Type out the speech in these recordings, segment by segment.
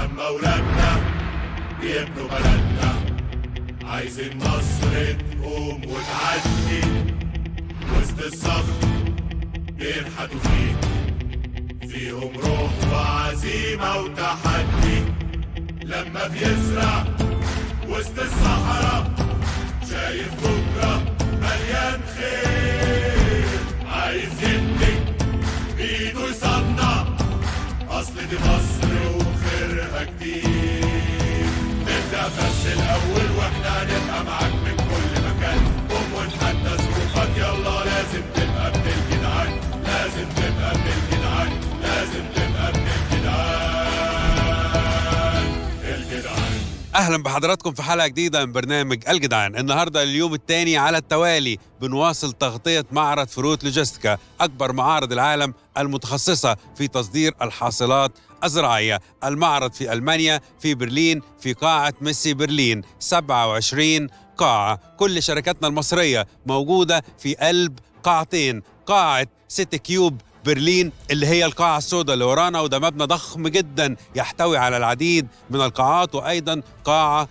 لما ولادنا بيبنوا بلدنا عايزين مصر تقوم وتعدي وسط الصخر بينحتوا فيه فيهم روح وعزيمة وتحدي لما بيزرع وسط الصحراء شايف بكرة مليان خير عايز يدي بإيده يصنع أصل دي مصر وخيرها كتير نبدأ بس الأول وإحنا هنبقى معاك من كل مكان قوم ونحدى ظروفك يلا لازم تبقى ابن الجدعان لازم تبقى ابن الجدعان لازم تبقى ابن الجدعان الجدعان اهلا بحضراتكم في حلقه جديده من برنامج الجدعان النهارده اليوم الثاني على التوالي بنواصل تغطيه معرض فروت لوجيستيكا اكبر معارض العالم المتخصصه في تصدير الحاصلات الزراعيه المعرض في المانيا في برلين في قاعه ميسي برلين 27 قاعه كل شركاتنا المصريه موجوده في قلب قاعتين قاعه سيتي كيوب برلين اللي هي القاعة السوداء اللي ورانا وده مبنى ضخم جدا يحتوي على العديد من القاعات وأيضا قاعة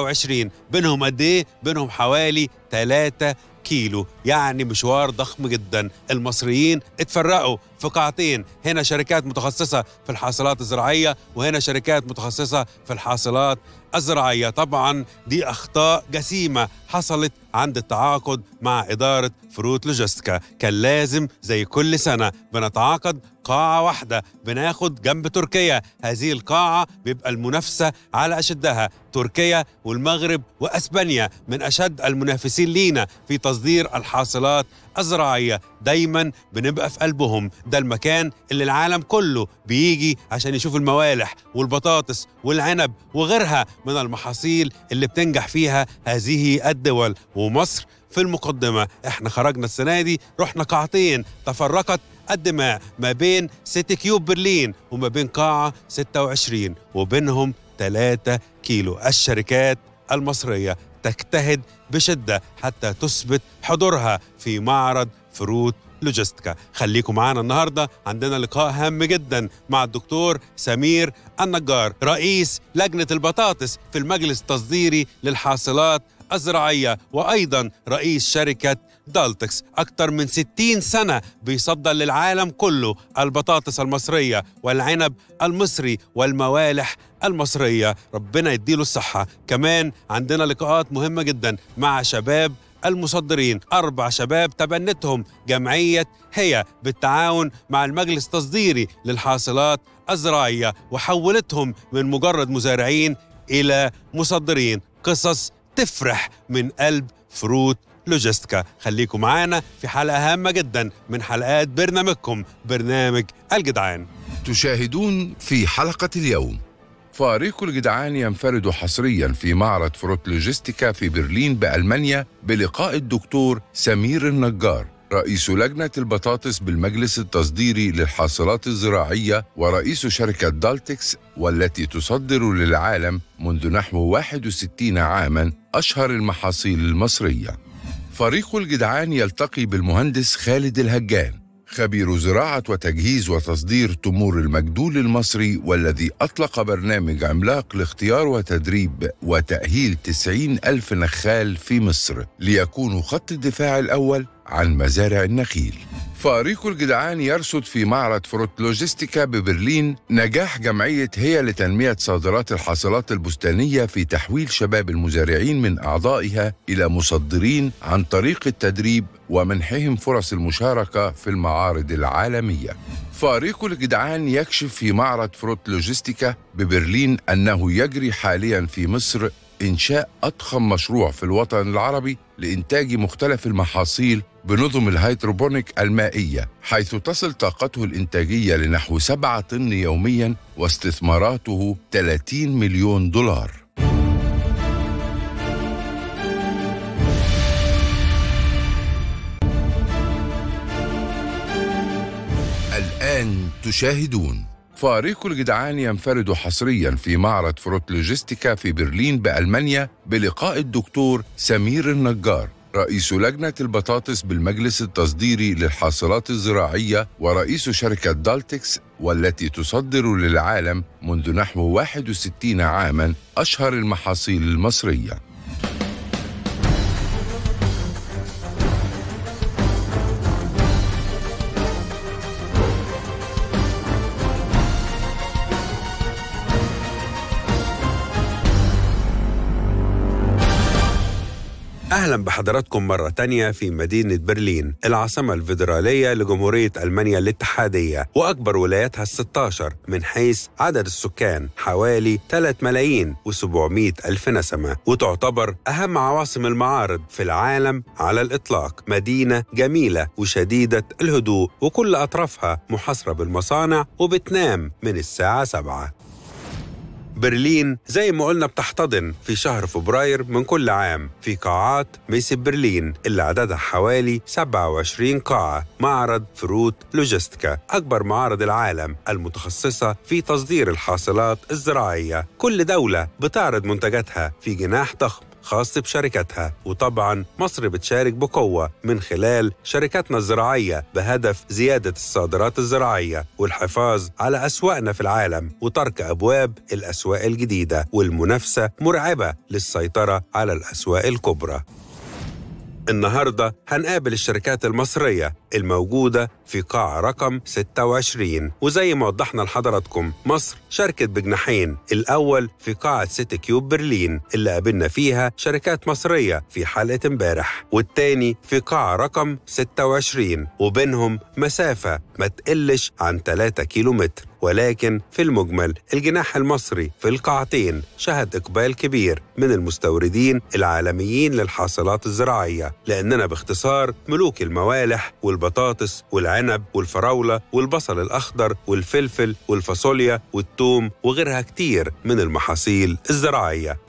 26 بينهم قد إيه؟ بينهم حوالي 3 كيلو يعني مشوار ضخم جدا المصريين اتفرقوا في قاعتين هنا شركات متخصصة في الحاصلات الزراعية وهنا شركات متخصصة في الحاصلات الزراعية طبعا دي أخطاء جسيمة حصلت عند التعاقد مع إدارة فروت لوجيستيكا كان لازم زي كل سنة بنتعاقد قاعة واحدة بناخد جنب تركيا هذه القاعة بيبقى المنافسة على أشدها تركيا والمغرب وأسبانيا من أشد المنافسين لينا في تصدير الحاصلات الزراعية دايما بنبقى في قلبهم ده المكان اللي العالم كله بيجي عشان يشوف الموالح والبطاطس والعنب وغيرها من المحاصيل اللي بتنجح فيها هذه الدول ومصر في المقدمة احنا خرجنا السنة دي رحنا قاعتين تفرقت الدماء ما بين سيتي كيوب برلين وما بين قاعة 26 وبينهم 3 كيلو الشركات المصرية تجتهد بشدة حتى تثبت حضورها في معرض فروت لوجيستيكا خليكم معانا النهاردة عندنا لقاء هام جدا مع الدكتور سمير النجار رئيس لجنة البطاطس في المجلس التصديري للحاصلات الزراعية وأيضا رئيس شركة دالتكس أكثر من 60 سنة بيصدر للعالم كله البطاطس المصرية والعنب المصري والموالح المصرية ربنا يديله الصحة كمان عندنا لقاءات مهمة جدا مع شباب المصدرين أربع شباب تبنتهم جمعية هي بالتعاون مع المجلس التصديري للحاصلات الزراعية وحولتهم من مجرد مزارعين إلى مصدرين قصص تفرح من قلب فروت لوجيستيكا خليكم معانا في حلقة هامة جدا من حلقات برنامجكم برنامج الجدعان تشاهدون في حلقة اليوم فريق الجدعان ينفرد حصريا في معرض فروت لوجيستيكا في برلين بألمانيا بلقاء الدكتور سمير النجار رئيس لجنة البطاطس بالمجلس التصديري للحاصلات الزراعية ورئيس شركة دالتكس والتي تصدر للعالم منذ نحو 61 عاما أشهر المحاصيل المصرية فريق الجدعان يلتقي بالمهندس خالد الهجان خبير زراعة وتجهيز وتصدير تمور المجدول المصري والذي أطلق برنامج عملاق لاختيار وتدريب وتأهيل 90 ألف نخال في مصر ليكونوا خط الدفاع الأول عن مزارع النخيل فريق الجدعان يرصد في معرض فروت لوجيستيكا ببرلين نجاح جمعية هي لتنمية صادرات الحاصلات البستانية في تحويل شباب المزارعين من أعضائها إلى مصدرين عن طريق التدريب ومنحهم فرص المشاركة في المعارض العالمية فريق الجدعان يكشف في معرض فروت لوجيستيكا ببرلين أنه يجري حاليا في مصر إنشاء أضخم مشروع في الوطن العربي لإنتاج مختلف المحاصيل بنظم الهيدروبونيك المائية حيث تصل طاقته الإنتاجية لنحو 7 طن يوميا واستثماراته 30 مليون دولار الآن تشاهدون فريق الجدعان ينفرد حصريا في معرض فروت لوجيستيكا في برلين بألمانيا بلقاء الدكتور سمير النجار رئيس لجنة البطاطس بالمجلس التصديري للحاصلات الزراعية ورئيس شركة دالتكس والتي تصدر للعالم منذ نحو 61 عاما أشهر المحاصيل المصرية أهلا بحضراتكم مرة تانية في مدينة برلين العاصمة الفيدرالية لجمهورية ألمانيا الاتحادية وأكبر ولاياتها الستاشر من حيث عدد السكان حوالي 3 ملايين و700 ألف نسمة وتعتبر أهم عواصم المعارض في العالم على الإطلاق مدينة جميلة وشديدة الهدوء وكل أطرافها محاصرة بالمصانع وبتنام من الساعة 7 برلين زي ما قلنا بتحتضن في شهر فبراير من كل عام في قاعات ميسي برلين اللي عددها حوالي 27 قاعة معرض فروت لوجيستيكا أكبر معارض العالم المتخصصة في تصدير الحاصلات الزراعية كل دولة بتعرض منتجاتها في جناح ضخم خاص بشركاتها وطبعا مصر بتشارك بقوة من خلال شركاتنا الزراعية بهدف زيادة الصادرات الزراعية والحفاظ على أسواقنا في العالم وترك أبواب الأسواق الجديدة والمنافسة مرعبة للسيطرة على الأسواق الكبرى النهارده هنقابل الشركات المصرية الموجودة في قاعة رقم 26 وزي ما وضحنا لحضراتكم مصر شاركت بجناحين الأول في قاعة سيتي كيوب برلين اللي قابلنا فيها شركات مصرية في حلقة امبارح والتاني في قاعة رقم 26 وبينهم مسافة ما تقلش عن 3 كيلومتر ولكن في المجمل الجناح المصري في القاعتين شهد إقبال كبير من المستوردين العالميين للحاصلات الزراعية لأننا باختصار ملوك الموالح والبطاطس والعنب والفراولة والبصل الأخضر والفلفل والفاصوليا والثوم وغيرها كتير من المحاصيل الزراعية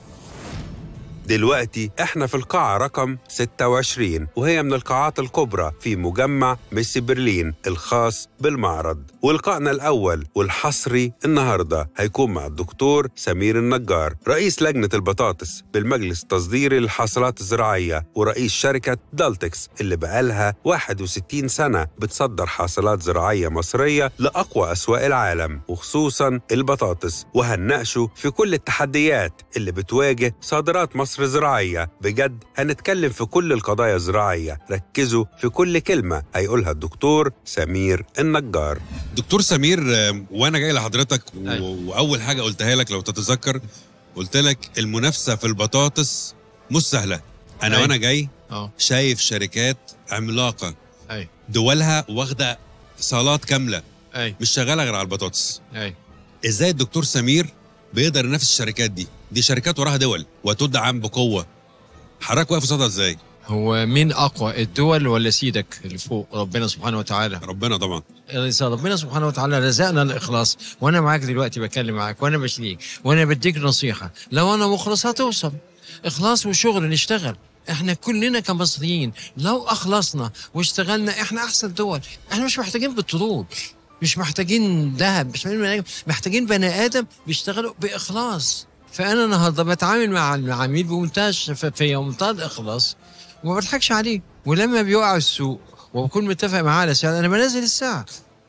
دلوقتي احنا في القاعة رقم 26 وهي من القاعات الكبرى في مجمع ميسي برلين الخاص بالمعرض ولقائنا الأول والحصري النهاردة هيكون مع الدكتور سمير النجار رئيس لجنة البطاطس بالمجلس التصديري للحاصلات الزراعية ورئيس شركة دالتكس اللي بقالها 61 سنة بتصدر حاصلات زراعية مصرية لأقوى أسواق العالم وخصوصا البطاطس وهنناقشه في كل التحديات اللي بتواجه صادرات مصر زراعية بجد هنتكلم في كل القضايا الزراعية ركزوا في كل كلمة هيقولها الدكتور سمير النجار دكتور سمير آه، وانا جاي لحضرتك و- أيوة. واول حاجه قلتها لك لو تتذكر قلت لك المنافسه في البطاطس مش سهله انا أيوة. وانا جاي اه شايف شركات عملاقه اي دولها واخده صالات كامله اي مش شغاله غير على البطاطس اي ازاي الدكتور سمير بيقدر ينافس الشركات دي دي شركات وراها دول وتدعم بقوه حضرتك واقف قصادها ازاي هو مين اقوى الدول ولا سيدك اللي فوق ربنا سبحانه وتعالى ربنا طبعا إذا ربنا سبحانه وتعالى رزقنا الاخلاص وانا معاك دلوقتي بتكلم معاك وانا بشليك وانا بديك نصيحه لو انا مخلص هتوصل اخلاص وشغل نشتغل احنا كلنا كمصريين لو اخلصنا واشتغلنا احنا احسن دول احنا مش محتاجين بترول مش محتاجين ذهب مش محتاجين محتاجين بني ادم بيشتغلوا باخلاص فانا النهارده بتعامل مع العميل بمنتهى الشفافيه ومنتهى الاخلاص وما بضحكش عليه ولما بيقع السوق وبكون متفق معاه على سعر انا بنزل السعر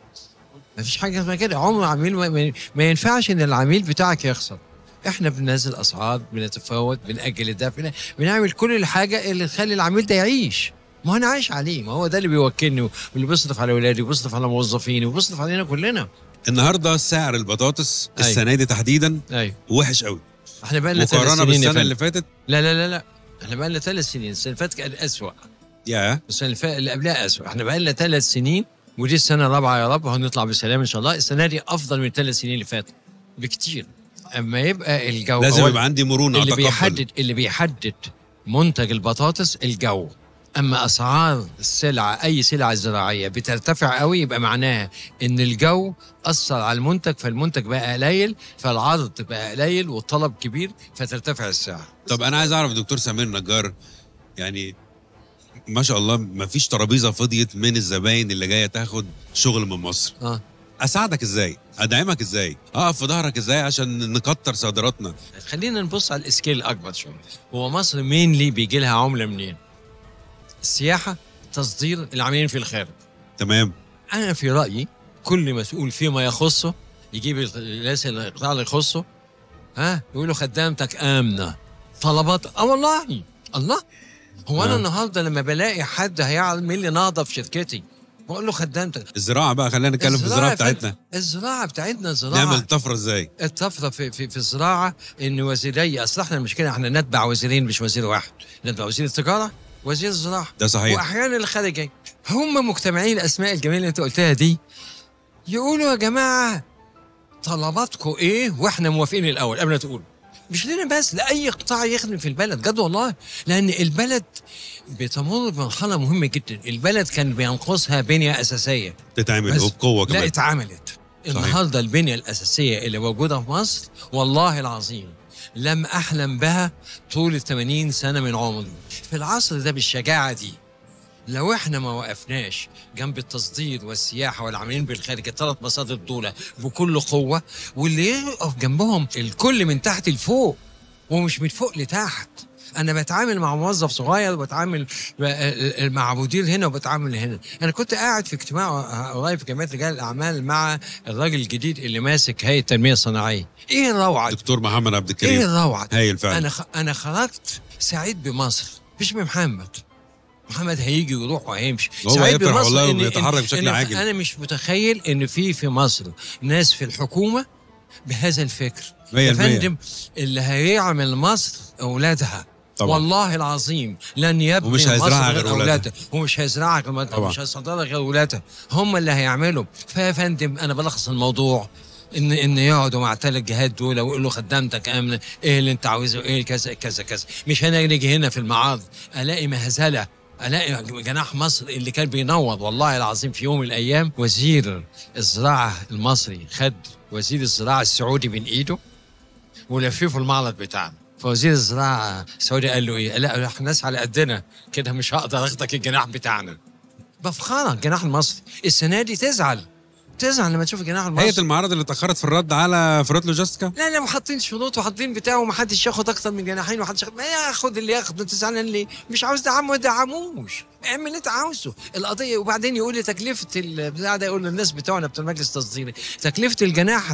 ما فيش حاجه اسمها كده عمر عميل ما, ما- ما ينفعش ان العميل بتاعك يخسر احنا بننزل اسعار بنتفاوت بنأجل الدفع بن- بنعمل كل الحاجه اللي تخلي العميل ده يعيش ما هو انا عايش عليه ما هو ده اللي بيوكلني واللي بيصرف على اولادي وبيصرف على موظفيني وبيصرف علينا كلنا النهارده سعر البطاطس أيوة. السنه دي تحديدا ايوه وحش قوي احنا بقى لنا ثلاث مقارنه سنين يا بالسنه فندم. اللي فاتت لا لا لا لا احنا بقى لنا ثلاث سنين السنه اللي فاتت كانت اسوء يا السنه اللي فاتت اللي قبلها اسوء احنا بقى لنا ثلاث سنين ودي السنه الرابعه يا رب هنطلع بسلام ان شاء الله السنه دي افضل من الثلاث سنين اللي فاتت بكتير اما يبقى الجو لازم أول- يبقى عندي مرونه اللي أتقبل. بيحدد اللي بيحدد منتج البطاطس الجو اما اسعار السلعه اي سلعه زراعيه بترتفع قوي يبقى معناها ان الجو اثر على المنتج فالمنتج بقى قليل فالعرض بقى قليل والطلب كبير فترتفع السعر طب انا عايز اعرف دكتور سمير نجار يعني ما شاء الله ما فيش ترابيزه فضيت من الزباين اللي جايه تاخد شغل من مصر اه اساعدك ازاي ادعمك ازاي اقف في ظهرك ازاي عشان نكتر صادراتنا خلينا نبص على الاسكيل الاكبر شويه هو مصر مين لي بيجي لها عمله منين السياحه تصدير العاملين في الخارج تمام انا في رايي كل مسؤول فيما يخصه يجيب الناس القطاع اللي يخصه ها يقول له خدامتك امنه طلبات اه والله الله هو انا آه. النهارده لما بلاقي حد هيعمل لي نهضه في شركتي بقول له خدامتك الزراعه بقى خلينا نتكلم في الزراعه يا فندم، بتاعتنا الزراعه بتاعتنا زراعه نعمل طفره ازاي الطفره في, في, في الزراعه ان وزيري اصل احنا المشكله احنا نتبع وزيرين مش وزير واحد نتبع وزير التجاره وزير الزراعه ده صحيح واحيانا الخارجيه هم مجتمعين الاسماء الجميله اللي انت قلتها دي يقولوا يا جماعه طلباتكم ايه واحنا موافقين الاول قبل ما تقولوا مش لنا بس لاي قطاع يخدم في البلد جد والله لان البلد بتمر بمرحله مهمه جدا البلد كان بينقصها بنيه اساسيه تتعمل بس وبقوه لا كمان اتعملت النهارده البنيه الاساسيه اللي موجوده في مصر والله العظيم لم احلم بها طول ال 80 سنه من عمري في العصر ده بالشجاعه دي لو احنا ما وقفناش جنب التصدير والسياحه والعاملين بالخارج الثلاث مصادر دول بكل قوه واللي يقف جنبهم الكل من تحت لفوق ومش من فوق لتحت انا بتعامل مع موظف صغير وبتعامل ب- مع مدير هنا وبتعامل هنا انا كنت قاعد في اجتماع قريب في جمعيه رجال الاعمال مع الراجل الجديد اللي ماسك هيئه التنميه الصناعيه ايه الروعه دي؟ دكتور محمد عبد ايه الكريم الروعه دي؟ هايل فعلا انا خ... انا خرجت سعيد بمصر مش بمحمد محمد هيجي ويروح وهيمشي هو سعيد يفرح بمصر والله إن- وبيتحرك إن- بشكل إن عاجل. انا مش متخيل ان في في مصر ناس في الحكومه بهذا الفكر مية يا المية. فندم اللي هيعمل مصر اولادها طبعا. والله العظيم لن يبني ومش هيزرعها مصر غير أولادها. اولادها ومش هيزرعها غير أولادها، طبعا. ومش هيصدرها غير اولادها هم اللي هيعملوا فيا فندم انا بلخص الموضوع ان ان يقعدوا مع ثلاث جهات دول ويقولوا خدامتك امنه ايه اللي انت عاوزه ايه كذا كذا كذا مش انا نيجي هنا في المعارض الاقي مهزله الاقي جناح مصر اللي كان بينور والله العظيم في يوم من الايام وزير الزراعه المصري خد وزير الزراعه السعودي من ايده ولففه المعرض بتاعنا فوزير الزراعه السعودي قال له ايه؟ لا احنا ناس على قدنا كده مش هقدر اخدك الجناح بتاعنا بفخرك الجناح المصري السنه دي تزعل تزعل لما تشوف الجناح المصري هيئه المعارض اللي اتاخرت في الرد على فروت لوجيستيكا لا لا وحاطين شروط وحاطين بتاع ومحدش ياخد اكتر من جناحين ومحدش ياخد ما ياخد اللي ياخد انت زعلان ليه؟ مش عاوز دعم ما دعموش اعمل اللي انت عاوزه القضيه وبعدين يقول لي تكلفه البتاع ده يقول للناس بتوعنا بتوع المجلس التصديري تكلفه الجناح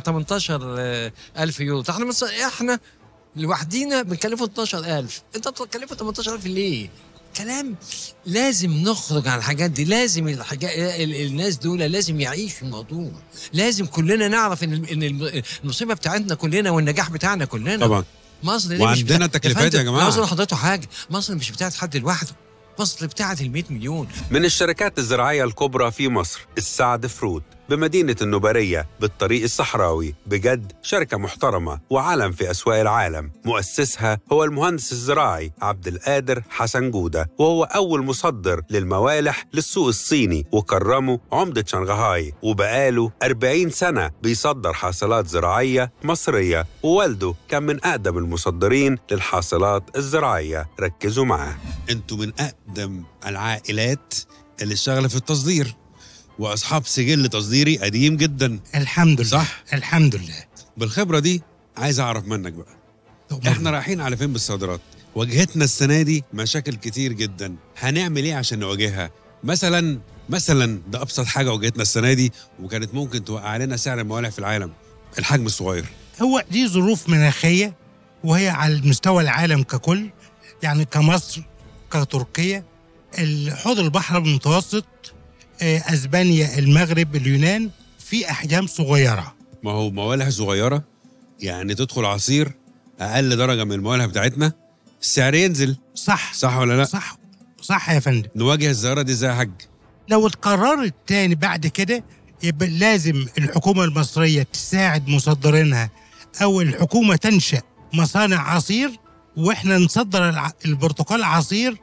18000 يورو طب احنا مص- احنا لوحدينا بنكلفه 12000 انت بتكلفه 18000 ليه؟ كلام لازم نخرج عن الحاجات دي لازم الحاجات ال- الناس دول لازم يعيشوا الموضوع لازم كلنا نعرف ان ان الم- المصيبه بتاعتنا كلنا والنجاح بتاعنا كلنا طبعا مصر دي مش وعندنا بتاع- تكليفات يا فندم، جماعة. عاوز اقول لحضرتك حاجه مصر مش بتاعت حد لوحده مصر بتاعت ال 100 مليون من الشركات الزراعية الكبرى في مصر السعد فروت بمدينة النوبارية بالطريق الصحراوي بجد شركة محترمة وعلم في أسواق العالم مؤسسها هو المهندس الزراعي عبد القادر حسن جودة وهو أول مصدر للموالح للسوق الصيني وكرمه عمدة شنغهاي وبقاله 40 سنة بيصدر حاصلات زراعية مصرية ووالده كان من أقدم المصدرين للحاصلات الزراعية ركزوا معاه انتوا من اقدم العائلات اللي اشتغلت في التصدير واصحاب سجل تصديري قديم جدا الحمد لله صح. الحمد لله بالخبره دي عايز اعرف منك بقى احنا رايحين على فين بالصادرات واجهتنا السنه دي مشاكل كتير جدا هنعمل ايه عشان نواجهها مثلا مثلا ده ابسط حاجه واجهتنا السنه دي وكانت ممكن توقع علينا سعر الموالح في العالم الحجم الصغير هو دي ظروف مناخيه وهي على مستوى العالم ككل يعني كمصر كتركيا الحوض البحر المتوسط آه، اسبانيا المغرب اليونان في احجام صغيره ما هو موالح صغيره يعني تدخل عصير اقل درجه من الموالح بتاعتنا السعر ينزل صح صح ولا لا صح صح يا فندم نواجه الظاهره دي ازاي يا حاج لو اتقررت تاني بعد كده يبقى لازم الحكومة المصرية تساعد مصدرينها أو الحكومة تنشأ مصانع عصير وإحنا نصدر الع- البرتقال عصير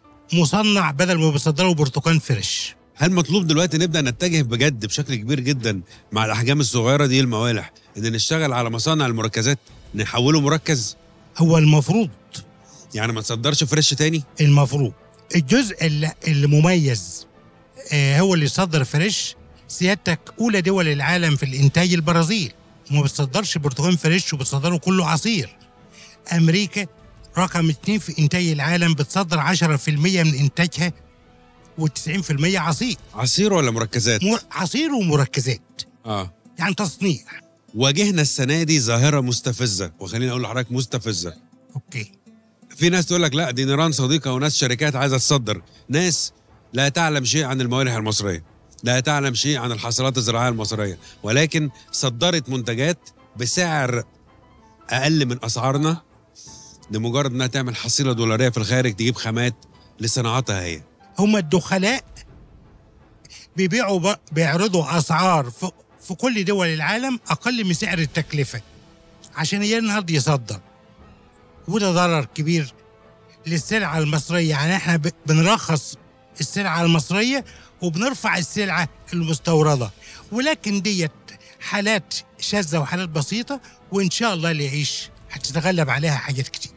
مصنع بدل ما بيصدروا برتقال فريش هل مطلوب دلوقتي نبدا نتجه بجد بشكل كبير جدا مع الاحجام الصغيره دي الموالح ان نشتغل على مصانع المركزات نحوله مركز هو المفروض يعني ما نصدرش فريش تاني المفروض الجزء اللي, اللي مميز آه هو اللي يصدر فريش سيادتك أولى دول العالم في الإنتاج البرازيل وما بتصدرش برتقال فريش وبتصدره كله عصير أمريكا رقم اتنين في إنتاج العالم بتصدر 10% من إنتاجها و90% عصير عصير ولا مركزات م- عصير ومركزات اه يعني تصنيع واجهنا السنه دي ظاهره مستفزه وخليني اقول لحضرتك مستفزه اوكي في ناس تقول لك لا دي نيران صديقه وناس شركات عايزه تصدر ناس لا تعلم شيء عن الموانح المصريه لا تعلم شيء عن الحاصلات الزراعيه المصريه ولكن صدرت منتجات بسعر اقل من اسعارنا لمجرد انها تعمل حصيله دولاريه في الخارج تجيب خامات لصناعتها هي هم الدخلاء بيبيعوا ب... بيعرضوا اسعار في... في كل دول العالم اقل من سعر التكلفه عشان ينهض يصدر وده ضرر كبير للسلعه المصريه يعني احنا ب... بنرخص السلعه المصريه وبنرفع السلعه المستورده ولكن ديت حالات شاذه وحالات بسيطه وان شاء الله اللي يعيش هتتغلب عليها حاجات كتير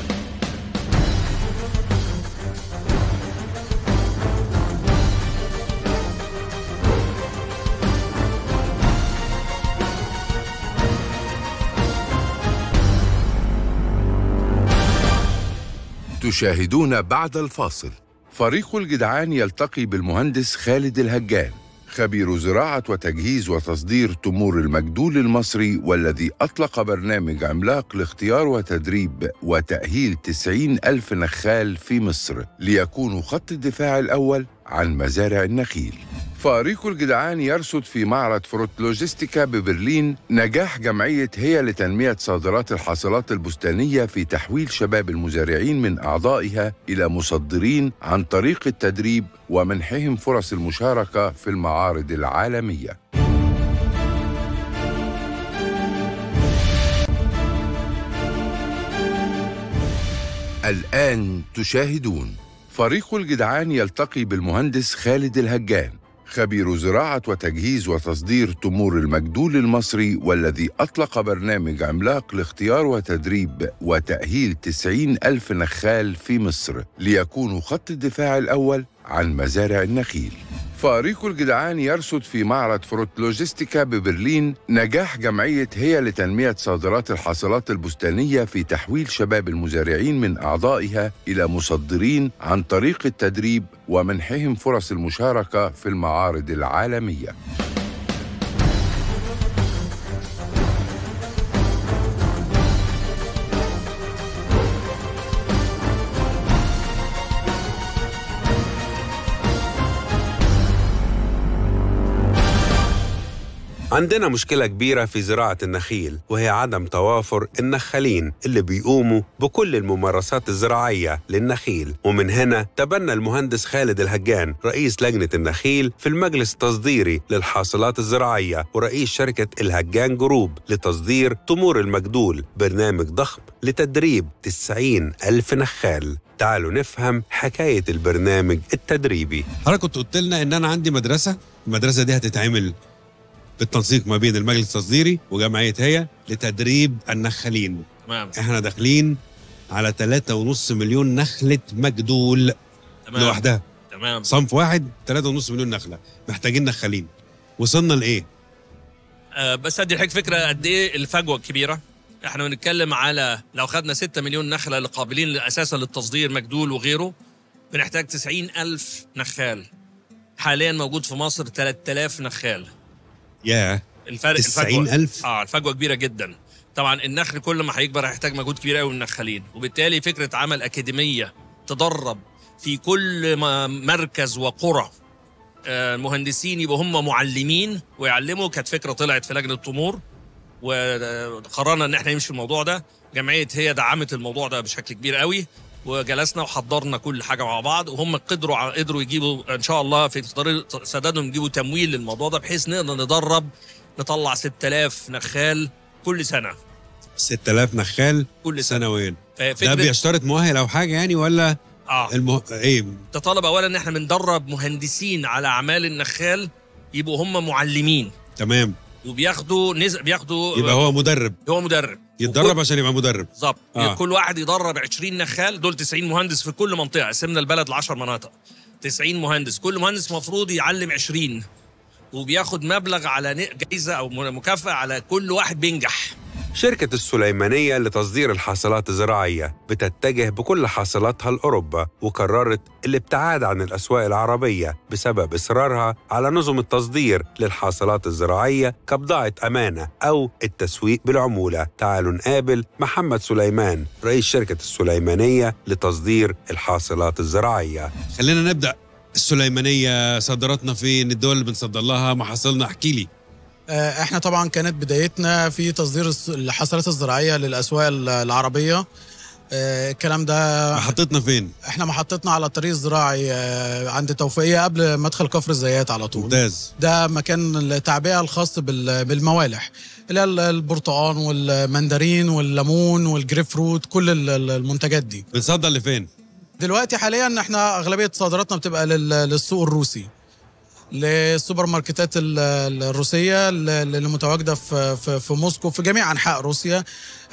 تشاهدون بعد الفاصل فريق الجدعان يلتقي بالمهندس خالد الهجان خبير زراعة وتجهيز وتصدير تمور المجدول المصري والذي أطلق برنامج عملاق لاختيار وتدريب وتأهيل 90 ألف نخال في مصر ليكونوا خط الدفاع الأول عن مزارع النخيل فريق الجدعان يرصد في معرض فروت لوجيستيكا ببرلين نجاح جمعية هي لتنمية صادرات الحاصلات البستانية في تحويل شباب المزارعين من أعضائها إلى مصدرين عن طريق التدريب ومنحهم فرص المشاركة في المعارض العالمية الآن تشاهدون فريق الجدعان يلتقي بالمهندس خالد الهجان خبير زراعة وتجهيز وتصدير تمور المجدول المصري والذي أطلق برنامج عملاق لاختيار وتدريب وتأهيل 90 ألف نخال في مصر ليكونوا خط الدفاع الأول عن مزارع النخيل فريق الجدعان يرصد في معرض فروت لوجيستيكا ببرلين نجاح جمعية هي لتنمية صادرات الحاصلات البستانية في تحويل شباب المزارعين من أعضائها إلى مصدرين عن طريق التدريب ومنحهم فرص المشاركة في المعارض العالمية عندنا مشكلة كبيرة في زراعة النخيل وهي عدم توافر النخالين اللي بيقوموا بكل الممارسات الزراعية للنخيل ومن هنا تبنى المهندس خالد الهجان رئيس لجنة النخيل في المجلس التصديري للحاصلات الزراعية ورئيس شركة الهجان جروب لتصدير تمور المجدول برنامج ضخم لتدريب 90 ألف نخال تعالوا نفهم حكاية البرنامج التدريبي حضرتك كنت قلت لنا ان انا عندي مدرسه المدرسه دي هتتعمل بالتنسيق ما بين المجلس التصديري وجمعيه هي لتدريب النخالين تمام احنا داخلين على 3.5 مليون نخله مجدول تمام لوحدها تمام صنف واحد 3.5 مليون نخله محتاجين نخالين وصلنا لايه آه بس ادي لحضرتك فكره قد ايه الفجوه الكبيره احنا بنتكلم على لو خدنا 6 مليون نخله اللي قابلين اساسا للتصدير مجدول وغيره بنحتاج 90 الف نخال حاليا موجود في مصر 3000 نخال ياه الفرق 90,000 اه الفجوه كبيره جدا طبعا النخل كل ما هيكبر هيحتاج مجهود كبير قوي من النخالين وبالتالي فكره عمل اكاديميه تدرب في كل م- مركز وقرى آه، مهندسين يبقوا هم معلمين ويعلموا كانت فكره طلعت في لجنه التمور وقررنا ان احنا نمشي في الموضوع ده جمعيه هي دعمت الموضوع ده بشكل كبير قوي وجلسنا وحضرنا كل حاجه مع بعض وهم قدروا ع- قدروا يجيبوا ان شاء الله في طريق سدادهم يجيبوا تمويل للموضوع ده بحيث نقدر ندرب نطلع 6000 نخال كل سنه 6000 نخال كل سنه سنويا ده ففكره بيشترط مؤهل او حاجه يعني ولا اه المه... ايه تطلب اولا ان احنا بندرب مهندسين على اعمال النخال يبقوا هم معلمين تمام وبياخدوا نز... بياخدوا يبقى هو مدرب هو مدرب يتدرب عشان يبقى مدرب بالظبط آه. آه. كل واحد يدرب 20 نخال دول 90 مهندس في كل منطقه قسمنا البلد ل 10 مناطق 90 مهندس كل مهندس مفروض يعلم 20 وبياخد مبلغ على ن- جايزه او م- مكافاه على كل واحد بينجح شركة السليمانية لتصدير الحاصلات الزراعية بتتجه بكل حاصلاتها لأوروبا وقررت الابتعاد عن الأسواق العربية بسبب إصرارها على نظم التصدير للحاصلات الزراعية كبضاعة أمانة أو التسويق بالعمولة تعالوا نقابل محمد سليمان رئيس شركة السليمانية لتصدير الحاصلات الزراعية خلينا نبدا السليمانيه صادراتنا فين الدول اللي بنصدر لها محاصيلنا احكي لي آه، احنا طبعا كانت بدايتنا في تصدير الس- الحصلات الزراعيه للاسواق ال- العربيه آه، الكلام ده محطتنا فين احنا محطتنا على الطريق الزراعي آه، عند توفيقيه قبل مدخل كفر الزيات على طول ممتاز ده مكان التعبئه الخاص بال- بالموالح اللي هي ال- البرتقال والمندرين والليمون والجريب فروت كل ال- ال- المنتجات دي بنصدر لفين دلوقتي حاليا احنا اغلبيه صادراتنا بتبقى لل- للسوق الروسي للسوبر ماركتات ال- ال- الروسيه اللي اللي متواجده في في في موسكو في جميع انحاء روسيا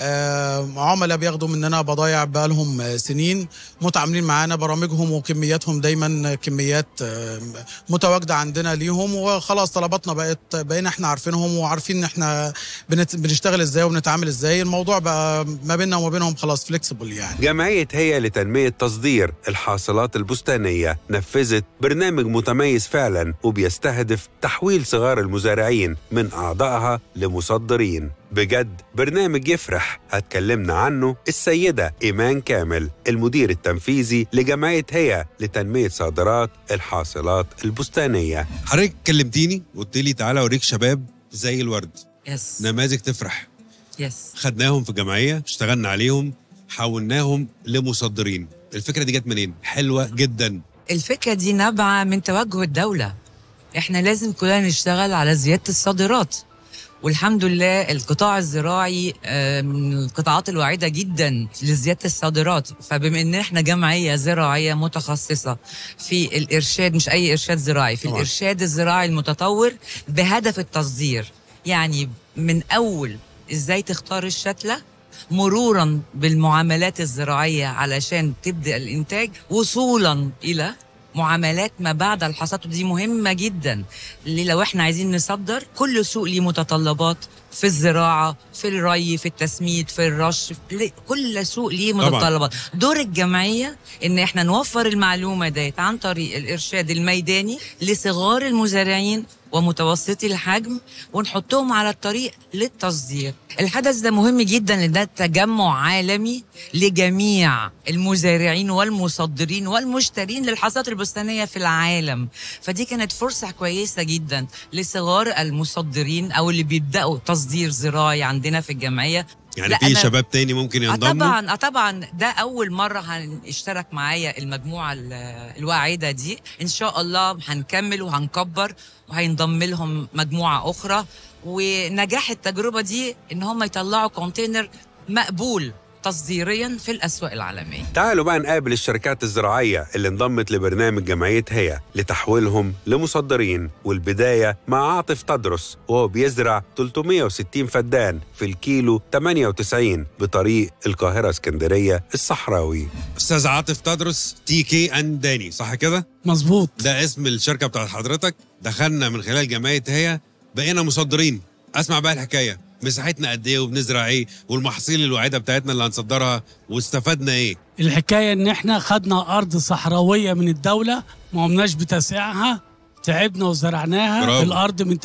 آه، عملاء بياخدوا مننا بضايع بقالهم سنين متعاملين معانا برامجهم وكمياتهم دايما كميات آه، متواجده عندنا ليهم وخلاص طلباتنا بقت بقينا احنا عارفينهم وعارفين ان احنا بنت- بنشتغل ازاي وبنتعامل ازاي الموضوع بقى ما بيننا وما بينهم خلاص فليكسبل يعني جمعية هي لتنمية تصدير الحاصلات البستانية نفذت برنامج متميز فعلا وبيستهدف تحويل صغار المزارعين من أعضائها لمصدرين بجد برنامج يفرح هتكلمنا عنه السيدة إيمان كامل المدير التنفيذي لجمعية هي لتنمية صادرات الحاصلات البستانية حضرتك كلمتيني وقلت لي تعالى اوريك شباب زي الورد يس نماذج تفرح يس خدناهم في جمعيه اشتغلنا عليهم حولناهم لمصدرين الفكره دي جت منين حلوه جدا الفكرة دي نابعة من توجه الدولة احنا لازم كلنا نشتغل على زيادة الصادرات والحمد لله القطاع الزراعي آه، من القطاعات الواعدة جدا لزيادة الصادرات فبما ان احنا جمعية زراعية متخصصة في الارشاد مش اي ارشاد زراعي في طبعاً. الارشاد الزراعي المتطور بهدف التصدير يعني من اول ازاي تختار الشتلة مرورا بالمعاملات الزراعية علشان تبدأ الإنتاج وصولا إلى معاملات ما بعد الحصاد ودي مهمة جدا اللي لو احنا عايزين نصدر كل سوق ليه متطلبات في الزراعة في الري في التسميد في الرش في كل سوق ليه طبعاً. متطلبات دور الجمعية ان احنا نوفر المعلومة ديت عن طريق الارشاد الميداني لصغار المزارعين ومتوسطي الحجم ونحطهم على الطريق للتصدير الحدث ده مهم جدا لان ده تجمع عالمي لجميع المزارعين والمصدرين والمشترين للحصاد البستانية في العالم فدي كانت فرصة كويسة جدا لصغار المصدرين او اللي بيبدأوا تصدير زراعي عندنا في الجمعية يعني لا، في أنا- شباب تاني ممكن اه ينضموا طبعا اه طبعا ده اول مره هنشترك معايا المجموعه ال- الواعده دي ان شاء الله هنكمل وهنكبر وهينضم لهم مجموعه اخرى ونجاح التجربه دي ان هم يطلعوا كونتينر مقبول تصديريا في الاسواق العالميه تعالوا بقى نقابل الشركات الزراعية اللي انضمت لبرنامج جمعية هي لتحويلهم لمصدرين والبداية مع عاطف تدرس وهو بيزرع 360 فدان في الكيلو 98 بطريق القاهرة اسكندرية الصحراوي استاذ عاطف تدرس تي كي اند داني صح كده مظبوط ده اسم الشركه بتاعت حضرتك دخلنا من خلال جمعيه هي بقينا مصدرين اسمع بقى الحكايه مساحتنا قد ايه وبنزرع ايه والمحاصيل الواعده بتاعتنا اللي هنصدرها واستفدنا ايه الحكايه ان احنا خدنا ارض صحراويه من الدوله ما قمناش بتسعيرها تعبنا وزرعناها برافو. الارض من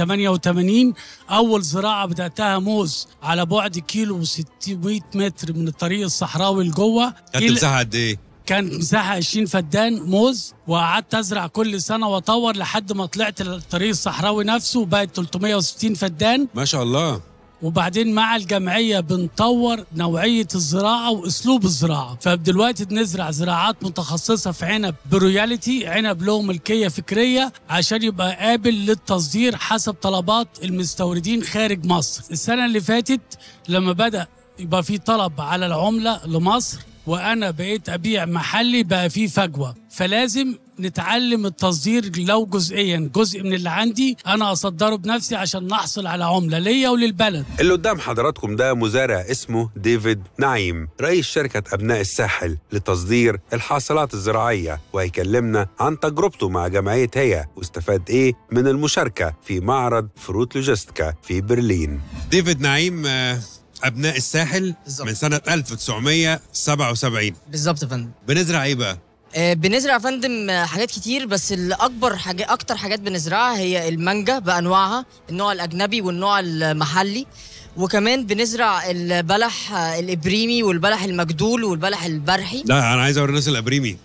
88 اول زراعه بداتها موز على بعد كيلو و600 متر من الطريق الصحراوي لجوه خدت إلى- مساحه قد ايه كان مساحه 20 فدان موز وقعدت ازرع كل سنه واطور لحد ما طلعت الطريق الصحراوي نفسه وبقت 360 فدان ما شاء الله وبعدين مع الجمعية بنطور نوعية الزراعة وأسلوب الزراعة فدلوقتي بنزرع زراعات متخصصة في عنب بروياليتي عنب له ملكية فكرية عشان يبقى قابل للتصدير حسب طلبات المستوردين خارج مصر السنة اللي فاتت لما بدأ يبقى في طلب على العملة لمصر وانا بقيت ابيع محلي بقى في فجوه فلازم نتعلم التصدير لو جزئيا جزء من اللي عندي انا اصدره بنفسي عشان نحصل على عمله ليا وللبلد اللي قدام حضراتكم ده مزارع اسمه ديفيد نعيم رئيس شركة أبناء الساحل لتصدير الحاصلات الزراعية وهيكلمنا عن تجربته مع جمعية هي واستفاد إيه من المشاركة في معرض فروت لوجيستيكا في برلين ديفيد نعيم آه، ابناء الساحل بالظبط. من سنه 1977 بالظبط يا فندم بنزرع ايه بقى آه، بنزرع يا فندم آه، حاجات كتير بس الاكبر حاجه اكتر حاجات بنزرعها هي المانجا بانواعها النوع الاجنبي والنوع المحلي وكمان بنزرع البلح آه، الابريمي والبلح المجدول والبلح البرحي لا انا عايز اوري الناس الابريمي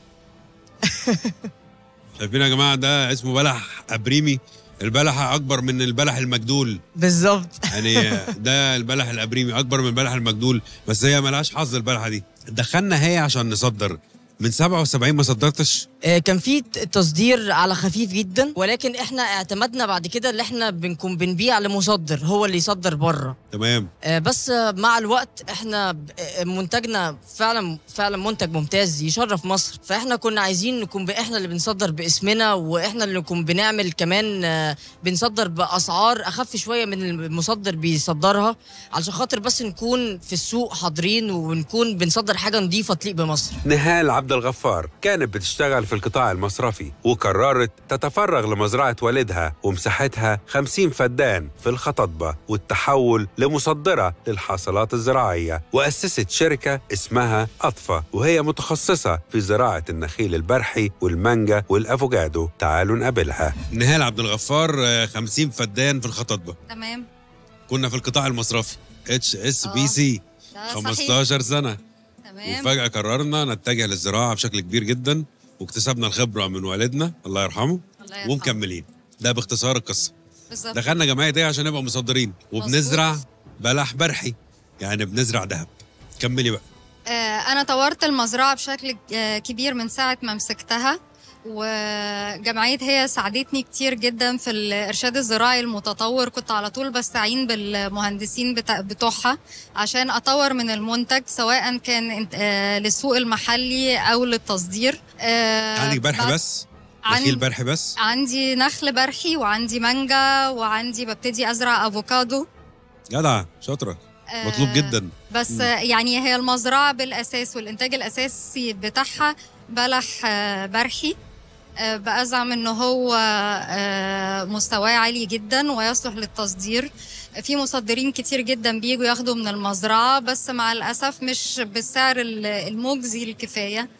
شايفين يا جماعه ده اسمه بلح ابريمي البلحه اكبر من البلح المجدول بالظبط يعني ده البلح الابريمي اكبر من البلح المجدول بس هي ملهاش حظ البلحه دي دخلنا هي عشان نصدر من 77 ما صدرتش آه، كان في ت- تصدير على خفيف جدا ولكن احنا اعتمدنا بعد كده اللي احنا بنكون بنبيع لمصدر هو اللي يصدر بره تمام آه، بس آه، مع الوقت احنا ب- آه، منتجنا فعلا فعلا منتج ممتاز يشرف مصر فاحنا كنا عايزين نكون ب- احنا اللي بنصدر باسمنا واحنا اللي نكون بنعمل كمان آه، بنصدر باسعار اخف شويه من المصدر بيصدرها علشان خاطر بس نكون في السوق حاضرين ونكون بنصدر حاجه نظيفه تليق بمصر نهال عبد الغفار كانت بتشتغل في القطاع المصرفي وقررت تتفرغ لمزرعة والدها ومساحتها 50 فدان في الخططبة والتحول لمصدرة للحاصلات الزراعية وأسست شركة اسمها أطفى وهي متخصصة في زراعة النخيل البرحي والمانجا والأفوكادو تعالوا نقابلها نهال عبد الغفار آه، 50 فدان في الخططبه تمام كنا في القطاع المصرفي اتش اس آه، بي سي ده صحيح 15 سنه تمام وفجاه قررنا نتجه للزراعه بشكل كبير جدا واكتسبنا الخبره من والدنا الله يرحمه الله يرحمه. ومكملين ده باختصار القصه بالظبط دخلنا جمعيه ايه عشان نبقى مصدرين وبنزرع بلح برحي يعني بنزرع ذهب كملي بقى آه، انا طورت المزرعه بشكل آه، كبير من ساعه ما مسكتها وجمعية هي ساعدتني كتير جدا في الإرشاد الزراعي المتطور كنت على طول بستعين بالمهندسين بتا- بتوعها عشان أطور من المنتج سواء كان انت- آه، للسوق المحلي أو للتصدير آه، عندك برحي بعد- بس عن- نخيل برحي بس عندي نخل برحي وعندي مانجا وعندي ببتدي أزرع أفوكادو جدع شاطره مطلوب آه، جدا بس مم. يعني هي المزرعة بالأساس والإنتاج الأساسي بتاعها بلح آه، برحي آه، بأزعم إن هو آه، مستواه عالي جدا ويصلح للتصدير في مصدرين كتير جدا بيجوا ياخدوا من المزرعة بس مع الأسف مش بالسعر ال- المجزي الكفاية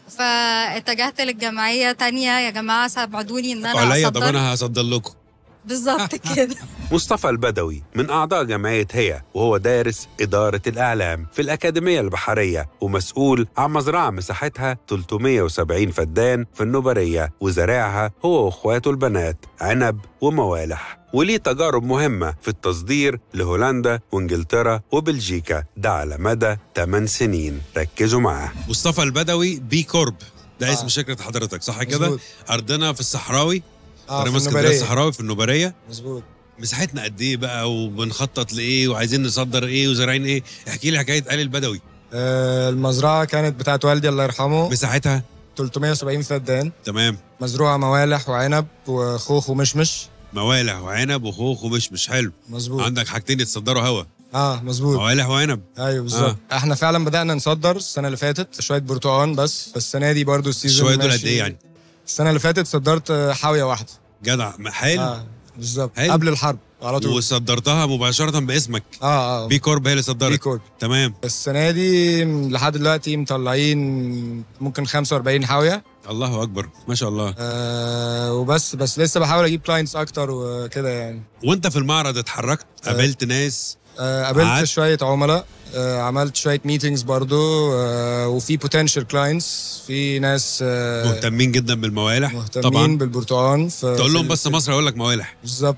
فاتجهت للجمعية تانية يا جماعة ساعدوني إن أنا عليا طب أصدر انا هصدر لكم بالظبط كده مصطفى البدوي من أعضاء جمعية هي وهو دارس إدارة الإعلام في الأكاديمية البحرية ومسؤول عن مزرعة مساحتها 370 فدان في النوبرية وزارعها هو وإخواته البنات عنب وموالح وليه تجارب مهمة في التصدير لهولندا وإنجلترا وبلجيكا ده على مدى 8 سنين ركزوا معاه مصطفى البدوي بي كورب ده آه. اسم شركه حضرتك صح كده مظبوط. ارضنا في الصحراوي اه طريق في اسكندريه النوبرية. الصحراوي في النوبريه مظبوط مساحتنا قد ايه بقى وبنخطط لايه وعايزين نصدر ايه وزارعين ايه احكي لي حكايه آل البدوي آه المزرعة كانت بتاعت والدي الله يرحمه مساحتها 370 فدان تمام مزروعة موالح وعنب وخوخ ومشمش موالح وعنب وخوخ ومشمش حلو مظبوط عندك حاجتين يتصدروا هوا اه مظبوط موالح وعنب ايوه بالظبط آه. احنا فعلا بدأنا نصدر السنة اللي فاتت شوية برتقال بس السنة دي برضو السيزون شويه دول ماشي. قد ايه يعني السنة اللي فاتت صدرت آه، حاوية واحدة جدع حلو اه بالظبط حلو. قبل الحرب على طول وصدرتها مباشره باسمك اه اه بي كورب هي اللي صدرت بي كورب تمام السنة دي لحد دلوقتي مطلعين ممكن 45 حاوية الله اكبر ما شاء الله آه وبس بس لسه بحاول اجيب كلاينتس اكتر وكده يعني وانت في المعرض اتحركت قابلت ناس آه قابلت قعدت؟ شويه عملاء آه عملت شويه ميتينجز برضو آه وفي بوتنشال كلاينتس في ناس آه مهتمين جدا بالموالح مهتمين طبعا بالبرتقال ف- تقول لهم في- بس مصر هيقول لك موالح بالظبط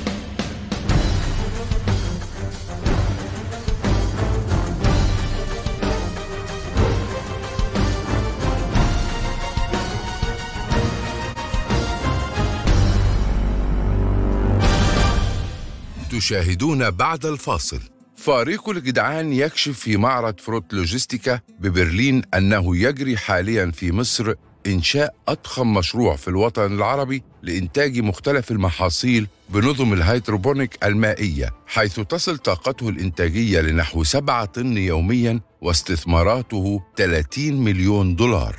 تشاهدون بعد الفاصل فريق الجدعان يكشف في معرض فروت لوجيستيكا ببرلين أنه يجري حاليا في مصر إنشاء أضخم مشروع في الوطن العربي لإنتاج مختلف المحاصيل بنظم الهيدروبونيك المائية حيث تصل طاقته الإنتاجية لنحو 7 طن يوميا واستثماراته 30 مليون دولار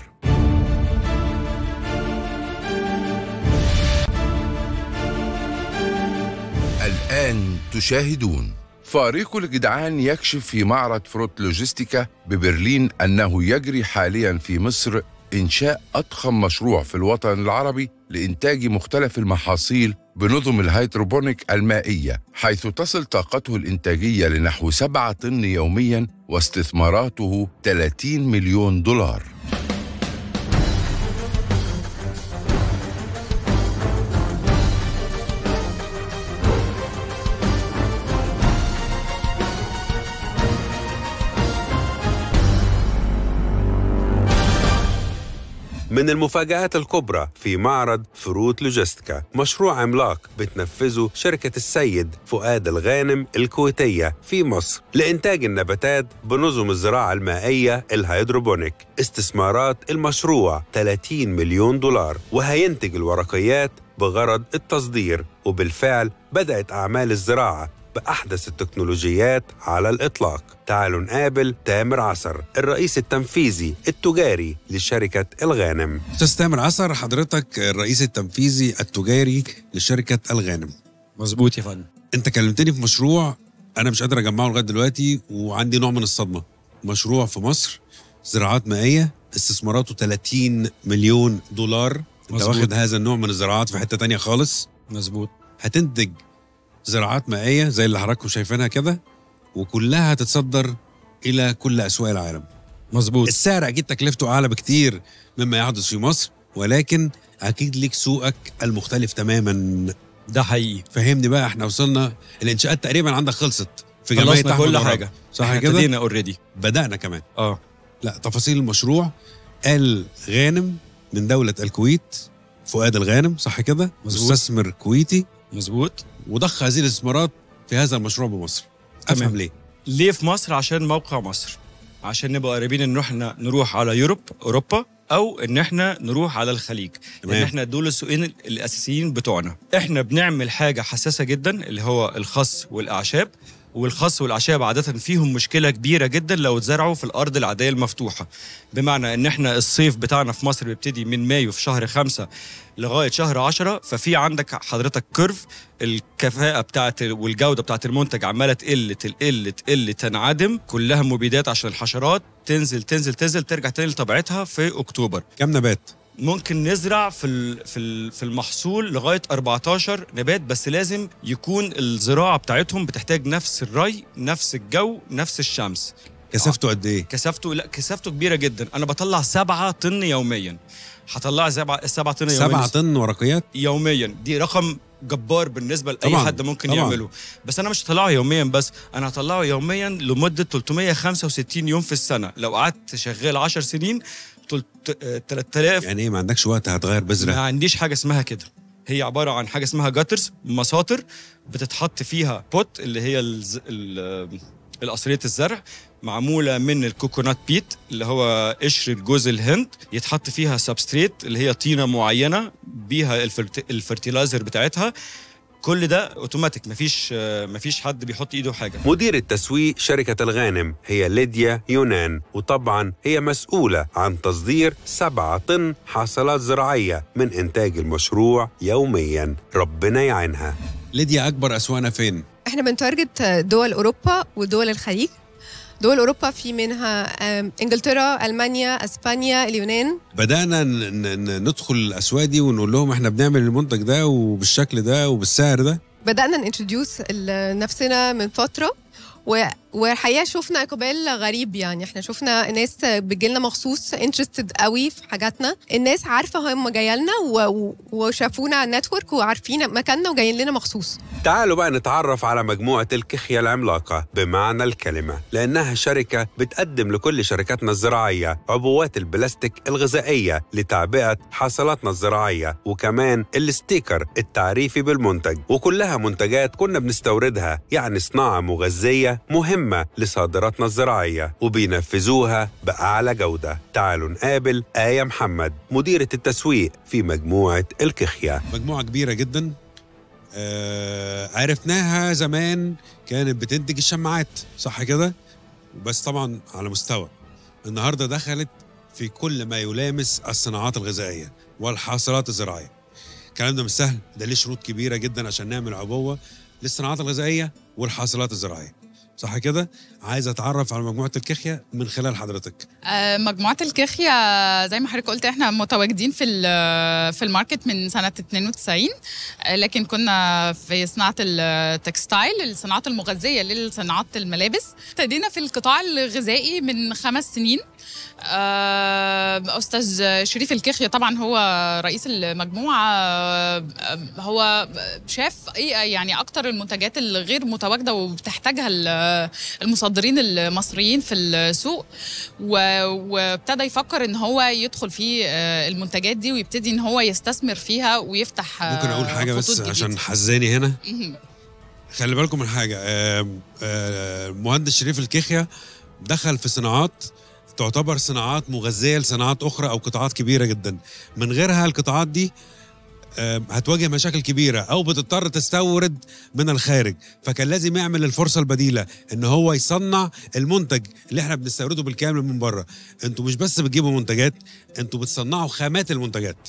الآن تشاهدون فريق الجدعان يكشف في معرض فروت لوجيستيكا ببرلين أنه يجري حاليا في مصر إنشاء أضخم مشروع في الوطن العربي لإنتاج مختلف المحاصيل بنظم الهيدروبونيك المائية حيث تصل طاقته الإنتاجية لنحو 7 طن يوميا واستثماراته 30 مليون دولار من المفاجآت الكبرى في معرض فروت لوجيستيكا مشروع عملاق بتنفذه شركة السيد فؤاد الغانم الكويتية في مصر لإنتاج النباتات بنظم الزراعة المائية الهيدروبونيك استثمارات المشروع 30 مليون دولار وهينتج الورقيات بغرض التصدير وبالفعل بدأت أعمال الزراعة بأحدث التكنولوجيات على الإطلاق تعالوا نقابل تامر عصر الرئيس التنفيذي التجاري لشركة الغانم استاذ تامر عصر حضرتك الرئيس التنفيذي التجاري لشركه الغانم مظبوط يا فندم انت كلمتني في مشروع انا مش قادر اجمعه لغايه دلوقتي وعندي نوع من الصدمه مشروع في مصر زراعات مائيه استثماراته 30 مليون دولار انت مظبوط. واخد هذا النوع من الزراعات في حته تانية خالص مظبوط هتنتج زراعات مائيه زي اللي حضراتكم شايفينها كده وكلها هتتصدر الى كل اسواق العالم مظبوط السعر اكيد تكلفته اعلى بكتير مما يحدث في مصر ولكن اكيد ليك سوقك المختلف تماما ده حقيقي فهمني بقى احنا وصلنا الانشاءات تقريبا عندك خلصت في جمعيه خلصنا احمد كل عرابي. حاجه صح إحنا كده ابتدينا اوريدي بدانا كمان اه لا تفاصيل المشروع الغانم من دوله الكويت فؤاد الغانم صح كده مظبوط. مستثمر كويتي مظبوط وضخ هذه الاستثمارات في هذا المشروع بمصر افهم تمام. ليه ليه في مصر عشان موقع مصر عشان نبقى قريبين ان احنا نروح على يوروب اوروبا او ان احنا نروح على الخليج تمام. لان احنا دول السوقين الاساسيين بتوعنا احنا بنعمل حاجه حساسه جدا اللي هو الخس والاعشاب والخس والاعشاب عاده فيهم مشكله كبيره جدا لو اتزرعوا في الارض العاديه المفتوحه بمعنى ان احنا الصيف بتاعنا في مصر بيبتدي من مايو في شهر خمسة لغايه شهر عشرة ففي عندك حضرتك كيرف الكفاءه بتاعت والجوده بتاعت المنتج عماله تقل تقل تقل تنعدم كلها مبيدات عشان الحشرات تنزل تنزل تنزل ترجع تاني لطبيعتها في اكتوبر كم نبات ممكن نزرع في ال- في ال- في المحصول لغايه 14 نبات بس لازم يكون الزراعه بتاعتهم بتحتاج نفس الري نفس الجو نفس الشمس كثافته قد ايه كثافته لا كثافته كبيره جدا انا بطلع 7 طن يوميا هطلع 7 7 طن يوميا 7 طن ورقيات يوميا دي رقم جبار بالنسبه لاي طبعاً، حد ممكن طبعاً. يعمله بس انا مش هطلعه يوميا بس انا هطلعه يوميا لمده 365 يوم في السنه لو قعدت شغال 10 سنين تلت- آه، 3000 يعني ايه ما عندكش وقت هتغير ما بذره عنديش حاجه اسمها كده هي عباره عن حاجه اسمها جاترز مساطر بتتحط فيها بوت اللي هي الز... ال... القصرية الزرع معمولة من الكوكونات بيت اللي هو قشر جوز الهند يتحط فيها سبستريت اللي هي طينة معينة بيها الفرت... الفرتيلايزر بتاعتها كل ده اوتوماتيك مفيش آه، مفيش حد بيحط ايده حاجه مدير التسويق شركة الغانم هي ليديا يونان وطبعا هي مسؤولة عن تصدير 7 طن حاصلات زراعية من إنتاج المشروع يوميا ربنا يعينها ليديا اكبر اسواقنا فين احنا بنتارجت دول اوروبا ودول الخليج دول اوروبا في منها آم، انجلترا المانيا اسبانيا اليونان بدانا ن- ن- ندخل الاسواق دي ونقول لهم احنا بنعمل المنتج ده وبالشكل ده وبالسعر ده بدانا نانتروديوس نفسنا من فتره و- والحقيقه شفنا اقبال غريب يعني احنا شفنا ناس بتجيلنا مخصوص انترستد قوي في حاجاتنا الناس عارفه هم جايه لنا و- و- وشافونا على النتورك وعارفين مكاننا وجايين لنا مخصوص تعالوا بقى نتعرف على مجموعة الكخية العملاقة بمعنى الكلمة لأنها شركة بتقدم لكل شركاتنا الزراعية عبوات البلاستيك الغذائية لتعبئة حاصلاتنا الزراعية وكمان الستيكر التعريفي بالمنتج وكلها منتجات كنا بنستوردها يعني صناعة مغذية مهمة لصادراتنا الزراعية وبينفذوها بأعلى جودة تعالوا نقابل آية محمد مديرة التسويق في مجموعة الكخية مجموعه كبيره جدا آه عرفناها زمان كانت بتنتج الشماعات صح كده بس طبعا على مستوى النهارده دخلت في كل ما يلامس الصناعات الغذائيه والحاصلات الزراعيه الكلام ده مش سهل ده ليه شروط كبيره جدا عشان نعمل عبوه للصناعات الغذائيه والحاصلات الزراعيه صح كده عايز اتعرف على مجموعه الكخيه من خلال حضرتك آه، مجموعة الكيخيا زي ما حضرتك قلت احنا متواجدين في ال- في الماركت من سنة 92 آه، لكن كنا في صناعة التكستايل الصناعات المغذية للصناعات الملابس ابتدينا في القطاع الغذائي من خمس سنين آه، أستاذ شريف الكيخيا طبعا هو رئيس المجموعة آه، هو شاف ايه يعني أكتر المنتجات الغير متواجدة وبتحتاجها ال- المصدرين المصريين في السوق و- وابتدى يفكر ان هو يدخل في آه، المنتجات دي ويبتدي ان هو يستثمر فيها ويفتح آه، ممكن اقول حاجه بس خطوط جديدة. عشان حزاني هنا مهم. خلي بالكم من حاجه آم، آه، المهندس شريف الكيخيا دخل في صناعات تعتبر صناعات مغذيه لصناعات اخرى او قطاعات كبيره جدا من غيرها القطاعات دي آم، هتواجه مشاكل كبيره او بتضطر تستورد من الخارج فكان لازم يعمل الفرصه البديله ان هو يصنع المنتج اللي احنا بنستورده بالكامل من بره انتوا مش بس بتجيبوا منتجات انتوا بتصنعوا خامات المنتجات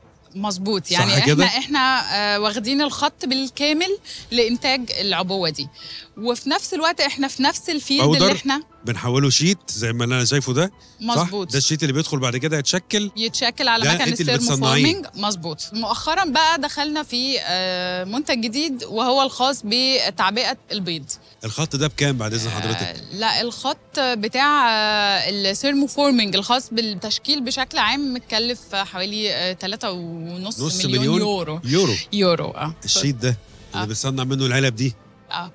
مظبوط صح يعني احنا كده؟ احنا آه، واخدين الخط بالكامل لانتاج العبوه دي وفي نفس الوقت احنا في نفس الفيلد اللي باودر احنا بنحوله شيت زي ما انا شايفه ده صح مظبوط. ده الشيت اللي بيدخل بعد كده يتشكل يتشكل على ده مكن أنت اللي الثيرموفورمينج بتصنعيه. مظبوط مؤخرا بقى دخلنا في آه، منتج جديد وهو الخاص بتعبئه البيض الخط ده بكام بعد اذن حضرتك لا الخط بتاع آه، الثيرموفورمينج الخاص بالتشكيل بشكل عام متكلف حوالي 3.5 نص مليون, مليون يورو يورو يورو اه الشيت ده اللي بيصنع منه العلب دي اه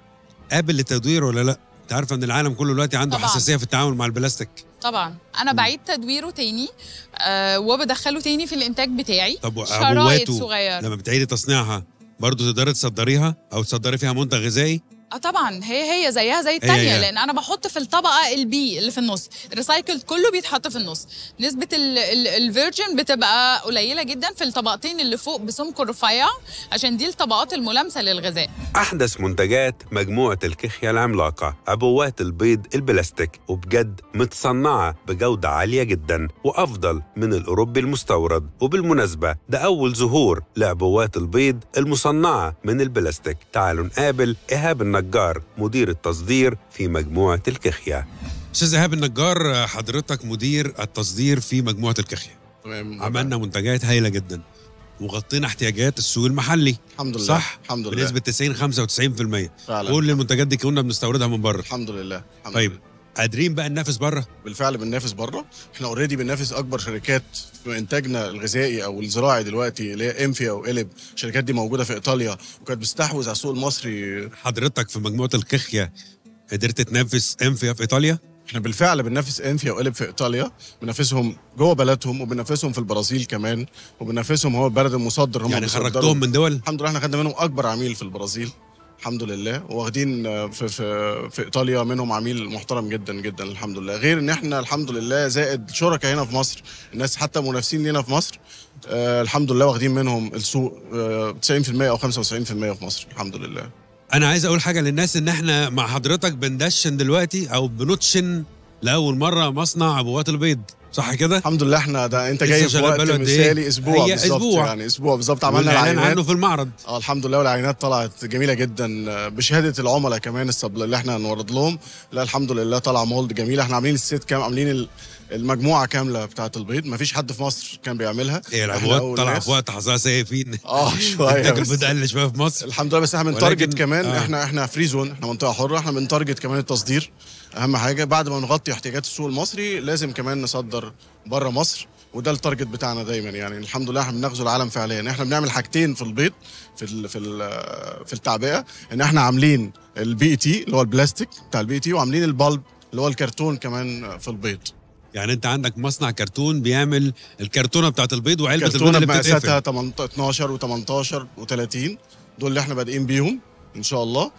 قابل للتدوير ولا لا انت عارفه ان العالم كله دلوقتي عنده طبعاً. حساسيه في التعامل مع البلاستيك طبعا انا بعيد تدويره تاني آه وبدخله تاني في الانتاج بتاعي طب شرايط وعبواته صغيره لما بتعيدي تصنيعها برضه تقدري تصدريها او تصدري فيها منتج غذائي اه طبعا هي هي زيها زي التانية هي. لان انا بحط في الطبقه البي اللي في النص الريسايكل كله بيتحط في النص نسبه الفيرجن بتبقى قليله جدا في الطبقتين اللي فوق بسمك رفيع عشان دي الطبقات الملامسه للغذاء أحدث منتجات مجموعة الكخية العملاقة عبوات البيض البلاستيك وبجد متصنعة بجودة عالية جدا وأفضل من الأوروبي المستورد وبالمناسبة ده أول ظهور لعبوات البيض المصنعة من البلاستيك تعالوا نقابل إيهاب النجار مدير التصدير في مجموعة الكخية استاذ ايهاب النجار حضرتك مدير التصدير في مجموعه الكخيه تمام عملنا منتجات هايله جدا وغطينا احتياجات السوق المحلي الحمد لله صح الحمد لله بنسبه 90 95% فعلا. كل المنتجات دي كنا بنستوردها من بره الحمد لله الحمد طيب قادرين بقى ننافس بره بالفعل بننافس بره احنا اوريدي بننافس اكبر شركات في انتاجنا الغذائي او الزراعي دلوقتي اللي هي انفيا وقلب الشركات دي موجوده في ايطاليا وكانت بتستحوذ على السوق المصري حضرتك في مجموعه الكخيه قدرت تنافس انفيا في ايطاليا احنا بالفعل بننافس انفيا وقلب في ايطاليا بننافسهم جوه بلدهم وبننافسهم في البرازيل كمان وبننافسهم هو البلد المصدر هم يعني بيصدروا. خرجتهم من دول الحمد لله احنا خدنا منهم اكبر عميل في البرازيل الحمد لله واخدين آه، في في في ايطاليا منهم عميل محترم جدا جدا الحمد لله غير ان احنا الحمد لله زائد شركاء هنا في مصر الناس حتى منافسين لينا في مصر آه الحمد لله واخدين منهم السوق آه 90% او 95% في مصر الحمد لله انا عايز اقول حاجه للناس ان احنا مع حضرتك بندشن دلوقتي او بنتشن لاول مره مصنع عبوات البيض صح كده الحمد لله احنا ده انت لسه جاي في شغال وقت بقاله قد إيه؟ مثالي اسبوع هي بالظبط أسبوع. يعني اسبوع بالظبط عملنا والإعلان العينات عنه في المعرض اه الحمد لله والعينات طلعت جميله جدا آه، بشهاده العملاء كمان الصبل اللي احنا هنورد لهم لا الحمد لله طلع مولد جميله احنا عاملين السيت كام عاملين ال- المجموعه كامله بتاعه البيض مفيش حد في مصر كان بيعملها هي إحنا العبوات أول طالعه ناس. في وقت حظها سيء فينا اه شويه انتاج بس. البيض قل شويه في مصر الحمد لله بس احنا ولكن- بنتارجت كمان آه. آه. احنا احنا فري زون احنا منطقه حره احنا بنتارجت كمان التصدير اهم حاجه بعد ما نغطي احتياجات السوق المصري لازم كمان نصدر بره مصر وده التارجت بتاعنا دايما يعني الحمد لله احنا بنغزو العالم فعليا احنا بنعمل حاجتين في البيض في ال في ال في التعبئه ان احنا عاملين البي اي تي اللي هو البلاستيك بتاع البي اي تي وعاملين البلب اللي هو الكرتون كمان في البيض يعني انت عندك مصنع كرتون بيعمل الكرتونه بتاعت البيض وعلبه البيض كرتونه اللي بمقاساتها بتتقفل 18 و18 و30 دول اللي احنا بادئين بيهم ان شاء الله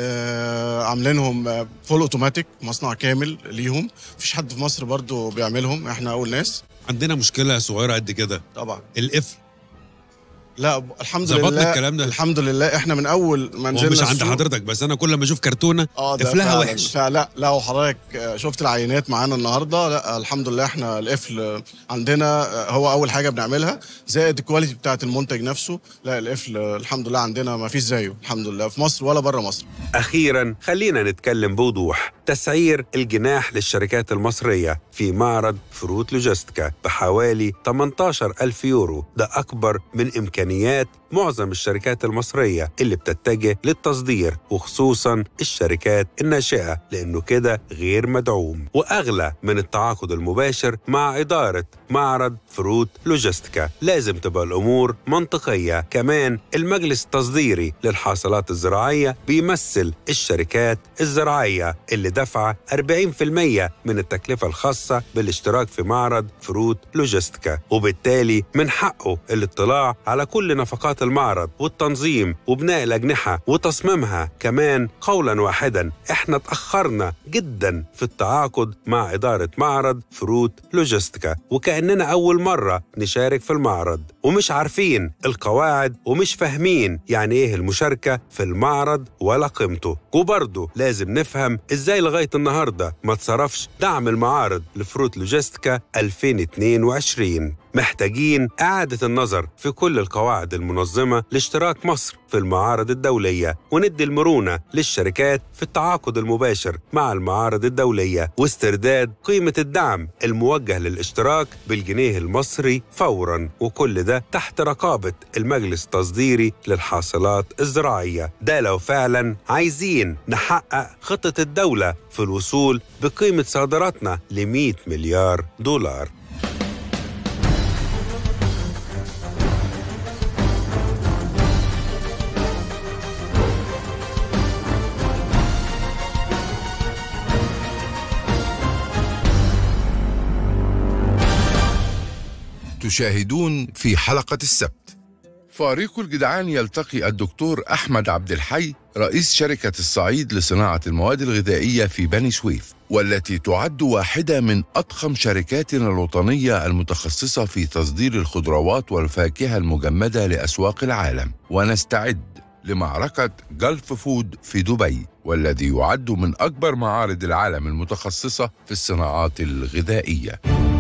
آه عاملينهم فول اوتوماتيك مصنع كامل ليهم مفيش حد في مصر برضو بيعملهم احنا اول ناس عندنا مشكله صغيره قد كده طبعا القفل لا ب- الحمد ظبطنا لله الكلام ده؟ الحمد لله احنا من اول ما هو نزلنا مش عند السوق- حضرتك بس انا كل ما اشوف كرتونه اه ده قفلها فعلاً- وحش فعلا لا وحضرتك آه، شفت العينات معانا النهارده لا الحمد لله احنا القفل آه، عندنا آه، هو اول حاجه بنعملها زائد الكواليتي بتاعت المنتج نفسه لا القفل آه، الحمد لله عندنا ما فيش زيه الحمد لله في مصر ولا بره مصر أخيرا خلينا نتكلم بوضوح تسعير الجناح للشركات المصرية في معرض فروت لوجيستيكا بحوالي 18 ألف يورو ده أكبر من إمكانيات معظم الشركات المصرية اللي بتتجه للتصدير وخصوصا الشركات الناشئة لأنه كده غير مدعوم وأغلى من التعاقد المباشر مع إدارة معرض فروت لوجيستيكا لازم تبقى الأمور منطقية كمان المجلس التصديري للحاصلات الزراعية بيمثل الشركات الزراعية اللي دفع 40% من التكلفة الخاصة بالاشتراك في معرض فروت لوجيستيكا وبالتالي من حقه الاطلاع على كل نفقات المعرض والتنظيم وبناء الأجنحة وتصميمها كمان قولا واحدا احنا اتأخرنا جدا في التعاقد مع إدارة معرض فروت لوجيستيكا وكأننا أول مرة نشارك في المعرض ومش عارفين القواعد ومش فاهمين يعني ايه المشاركة في المعرض ولا قيمته وبرضه لازم نفهم ازاي لغاية النهاردة ما اتصرفش دعم المعارض لفروت لوجيستيكا 2022 محتاجين إعادة النظر في كل القواعد المنظمة لاشتراك مصر في المعارض الدولية وندي المرونة للشركات في التعاقد المباشر مع المعارض الدولية واسترداد قيمة الدعم الموجه للاشتراك بالجنيه المصري فورا وكل ده تحت رقابة المجلس التصديري للحاصلات الزراعية ده لو فعلا عايزين نحقق خطة الدولة في الوصول بقيمة صادراتنا ل 100 مليار دولار تشاهدون في حلقة السبت فريق الجدعان يلتقي الدكتور أحمد عبد الحي رئيس شركة الصعيد لصناعة المواد الغذائية في بني سويف والتي تعد واحدة من أضخم شركاتنا الوطنية المتخصصة في تصدير الخضروات والفاكهة المجمدة لأسواق العالم ونستعد لمعركة جلف فود في دبي والذي يعد من أكبر معارض العالم المتخصصة في الصناعات الغذائية